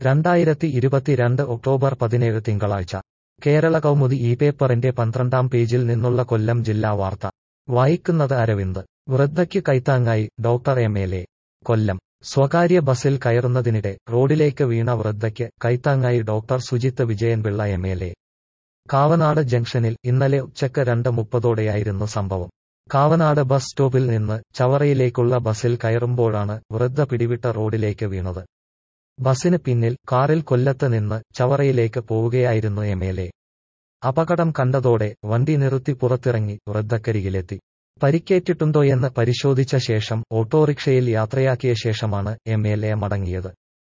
രണ്ടായിരത്തി ഇരുപത്തിരണ്ട് ഒക്ടോബർ പതിനേഴ് തിങ്കളാഴ്ച കേരള കൗമുദി ഈ പേപ്പറിന്റെ പന്ത്രണ്ടാം പേജിൽ നിന്നുള്ള കൊല്ലം ജില്ലാ വാർത്ത വായിക്കുന്നത് അരവിന്ദ് വൃദ്ധയ്ക്ക് കൈത്താങ്ങായി doctor M L A Kollam സ്വകാര്യ ബസിൽ കയറുന്നതിനിടെ റോഡിലേക്ക് വീണ വൃദ്ധയ്ക്ക് കൈത്താങ്ങായി doctor Sujith Vijayan Pillai M L A Kavanad ജംഗ്ഷനിൽ ഇന്നലെ ഉച്ചക്ക് രണ്ട് മുപ്പതോടെയായിരുന്നു സംഭവം കാവനാട് ബസ് സ്റ്റോപ്പിൽ നിന്ന് ചവറയിലേക്കുള്ള ബസിൽ കയറുമ്പോഴാണ് വൃദ്ധ പിടിവിട്ട റോഡിലേക്ക് വീണത് ബസിന് പിന്നിൽ കാറിൽ കൊല്ലത്ത് നിന്ന് ചവറയിലേക്ക് പോവുകയായിരുന്നു എം എൽ എ അപകടം കണ്ടതോടെ വണ്ടി നിർത്തി പുറത്തിറങ്ങി വൃദ്ധക്കരികിലെത്തി പരിക്കേറ്റിട്ടുണ്ടോയെന്ന് പരിശോധിച്ച ശേഷം ഓട്ടോറിക്ഷയിൽ യാത്രയാക്കിയ ശേഷമാണ് എം എൽ എ മടങ്ങിയത്